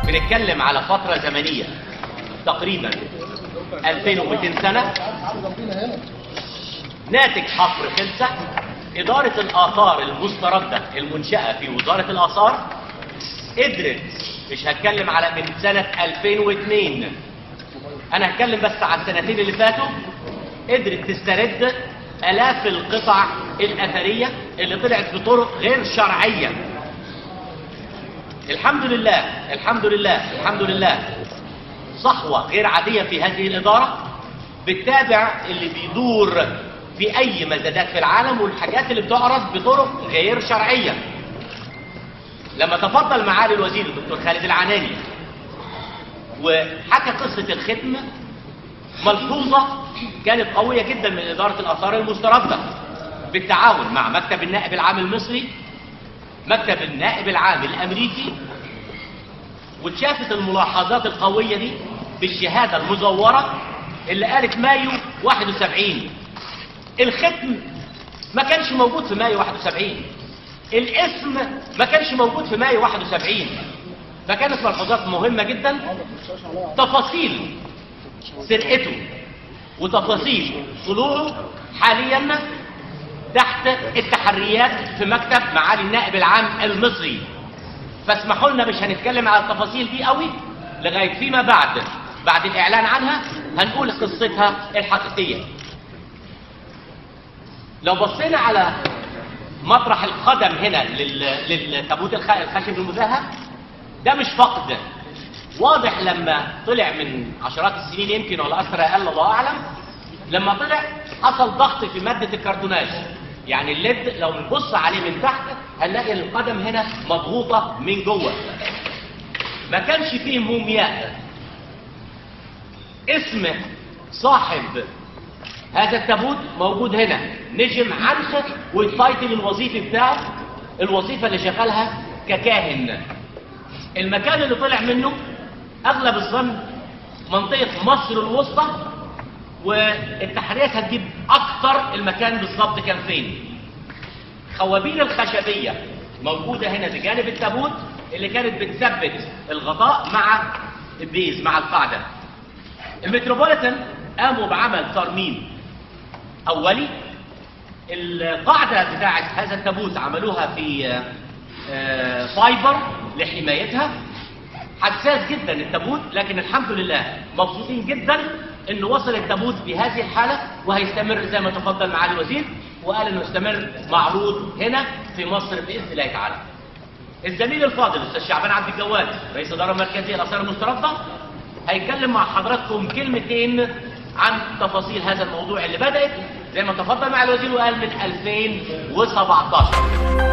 بنتكلم على فترة زمنية تقريبا 2200 سنة ناتج حفر خلسة إدارة الآثار المستردة المنشأة في وزارة الآثار قدرت مش هتكلم على من سنة 2002 أنا هتكلم بس عن السنتين اللي فاتوا قدرت تسترد آلاف القطع الأثرية اللي طلعت بطرق غير شرعية الحمد لله الحمد لله الحمد لله صحوة غير عادية في هذه الإدارة بتتابع اللي بيدور في أي مزادات في العالم والحاجات اللي بتعرض بطرق غير شرعية لما تفضل معالي الوزير الدكتور خالد العناني وحكى قصة الختم ملحوظة كانت قوية جدا من إدارة الآثار المستردة بالتعاون مع مكتب النائب العام المصري مكتب النائب العام الأمريكي واتشافت الملاحظات القوية دي بالشهادة المزورة اللي قالت مايو 71 الختم ما كانش موجود في مايو 71 الاسم ما كانش موجود في مايو 71 فكانت ملحوظات مهمة جدا تفاصيل سرقته وتفاصيل طلوعه حاليا تحت التحريات في مكتب معالي النائب العام المصري فاسمحوا لنا مش هنتكلم على التفاصيل دي قوي لغايه فيما بعد بعد الاعلان عنها هنقول قصتها الحقيقيه لو بصينا على مطرح القدم هنا لل- للتابوت الخ- الخشب المذهب ده مش فقد واضح لما طلع من عشرات السنين يمكن ولا اكثر اقل الله اعلم لما طلع حصل ضغط في ماده الكرتوناج يعني الليد لو نبص عليه من تحت هنلاقي القدم هنا مضغوطه من جوه ما كانش فيه مومياء اسم صاحب هذا التابوت موجود هنا نجم عنخ والتايتل الوظيفي بتاعه الوظيفه اللي شغالها ككاهن المكان اللي طلع منه اغلب الظن منطقه مصر الوسطى والتحريات هتجيب اكتر المكان بالظبط كان فين خوابير الخشبيه موجوده هنا بجانب التابوت اللي كانت بتثبت الغطاء مع البيز مع القاعده المتروبوليتان قاموا بعمل ترميم اولي القاعده بتاعه هذا التابوت عملوها في آه، آه، فايبر لحمايتها حساس جدا التابوت لكن الحمد لله مبسوطين جدا انه وصل التابوت بهذه الحاله وهيستمر زي ما تفضل معالي الوزير وقال انه يستمر معروض هنا في مصر باذن الله تعالى. الزميل الفاضل الاستاذ شعبان عبد الجواد رئيس الاداره المركزيه للاثار المستردة هيتكلم مع حضراتكم كلمتين عن تفاصيل هذا الموضوع اللي بدات زي ما تفضل مع الوزير وقال من 2017